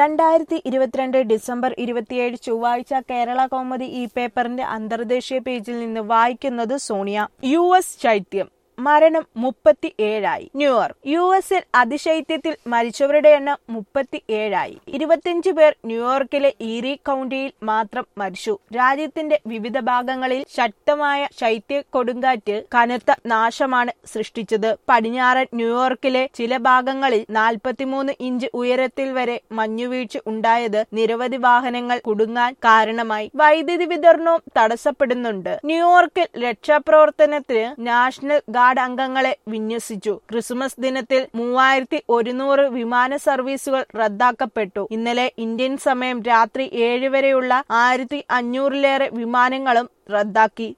രണ്ടായിരത്തി ഇരുപത്തിരണ്ട് ഡിസംബർ ഇരുപത്തിയേഴ് ചൊവ്വാഴ്ച കേരള കൗമുദി ഈ പേപ്പറിന്റെ അന്തർദേശീയ പേജിൽ നിന്ന് വായിക്കുന്നത് സോണിയ യു എസ് ശൈത്യം മരണം മുപ്പത്തി ഏഴായി ന്യൂയോർക്ക് യു എസിൽ അതിശൈത്യത്തിൽ മരിച്ചവരുടെ എണ്ണം മുപ്പത്തി ഏഴായി ഇരുപത്തിയഞ്ച് പേർ ന്യൂയോർക്കിലെ ഈറി കൗണ്ടിയിൽ മാത്രം മരിച്ചു രാജ്യത്തിന്റെ വിവിധ ഭാഗങ്ങളിൽ ശക്തമായ ശൈത്യ കൊടുങ്കാറ്റ് കനത്ത നാശമാണ് സൃഷ്ടിച്ചത് പടിഞ്ഞാറൻ ന്യൂയോർക്കിലെ ചില ഭാഗങ്ങളിൽ നാൽപ്പത്തിമൂന്ന് ഇഞ്ച് ഉയരത്തിൽ വരെ മഞ്ഞുവീഴ്ച ഉണ്ടായത് നിരവധി വാഹനങ്ങൾ കുടുങ്ങാൻ കാരണമായി വൈദ്യുതി വിതരണവും തടസ്സപ്പെടുന്നുണ്ട് ന്യൂയോർക്കിൽ രക്ഷാപ്രവർത്തനത്തിന് നാഷണൽ ഗാർഡ് അംഗങ്ങളെ വിന്യസിച്ചു ക്രിസ്മസ് ദിനത്തിൽ മൂവായിരത്തി ഒരുന്നൂറ് വിമാന സർവീസുകൾ റദ്ദാക്കപ്പെട്ടു ഇന്നലെ ഇന്ത്യൻ സമയം രാത്രി ഏഴ് വരെയുള്ള ആയിരത്തി അഞ്ഞൂറിലേറെ വിമാനങ്ങളും റദ്ദാക്കി